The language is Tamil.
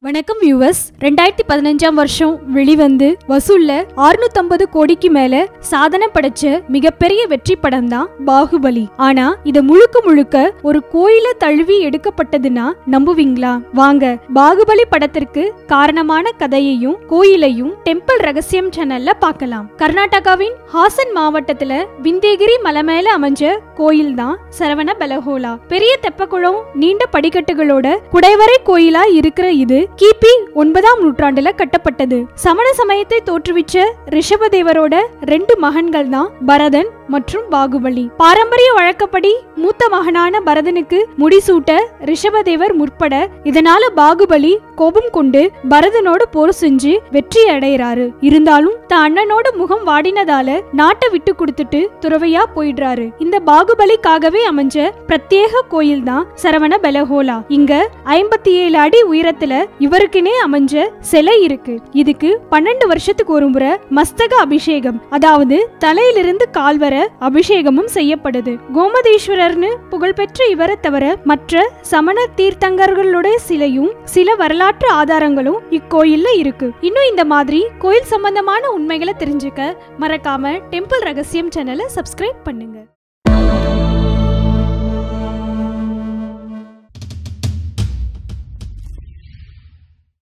வணக்கம் வியூவர்ஸ் ரெண்டாயிரத்தி பதினஞ்சாம் வருஷம் வெளிவந்து வசூல்ல 650 கோடிக்கு மேல சாதனை படைச்ச மிகப்பெரிய வெற்றி படம் தான் பாகுபலி ஆனா இது முழுக்க முழுக்க ஒரு கோயில தழுவி எடுக்கப்பட்டதுன்னா நம்புவீங்களா வாங்க பாகுபலி படத்திற்கு காரணமான கதையையும் கோயிலையும் டெம்பிள் ரகசியம் சேனல்ல பார்க்கலாம் கர்நாடகாவின் ஹாசன் மாவட்டத்துல விந்தேகிரி மலை மேல அமைஞ்ச கோயில் தான் சரவண பெலஹோலா பெரிய தெப்பக்குளம் நீண்ட படிக்கட்டுகளோட குடைவரை கோயிலா இருக்கிற இது கிபி ஒன்பதாம் நூற்றாண்டுல கட்டப்பட்டது சமண சமயத்தை தோற்றுவிச்ச ரிஷபதேவரோட ரெண்டு மகன்கள் தான் பரதன் மற்றும் பாகுபலி பாரம்பரிய வழக்கப்படி மூத்த மகனான பரதனுக்கு முடிசூட்ட ரிஷபதேவர் முற்பட இதனால பாகுபலி கோபம் கொண்டு பரதனோட போர் செஞ்சு வெற்றி அடைகிறாரு இருந்தாலும் தான் அண்ணனோட முகம் வாடினதால நாட்டை விட்டு கொடுத்துட்டு துறவையா போயிடுறாரு இந்த பாகுபலிக்காகவே அமைஞ்ச பிரத்யேக கோயில் தான் சரவண பெலஹோலா இங்க ஐம்பத்தி ஏழு அடி உயரத்துல இவருக்குனே அமைஞ்ச சிலை இருக்கு இதுக்கு பன்னெண்டு வருஷத்துக்கு ஒரு முறை மஸ்தக அபிஷேகம் அதாவது தலையிலிருந்து கால் வர அபிஷேகமும் செய்யப்படுது கோமதீஸ்வரர்னு புகழ்பெற்ற இவரை தவிர மற்ற சமண தீர்த்தங்கர்களுடைய சிலையும் சில வரலாற்று ஆதாரங்களும் இக்கோயில்ல இருக்கு இன்னும் இந்த மாதிரி கோயில் சம்பந்தமான உண்மைகளை தெரிஞ்சுக்க மறக்காம டெம்பிள் ரகசியம் சேனலை சப்ஸ்கிரைப் பண்ணுங்க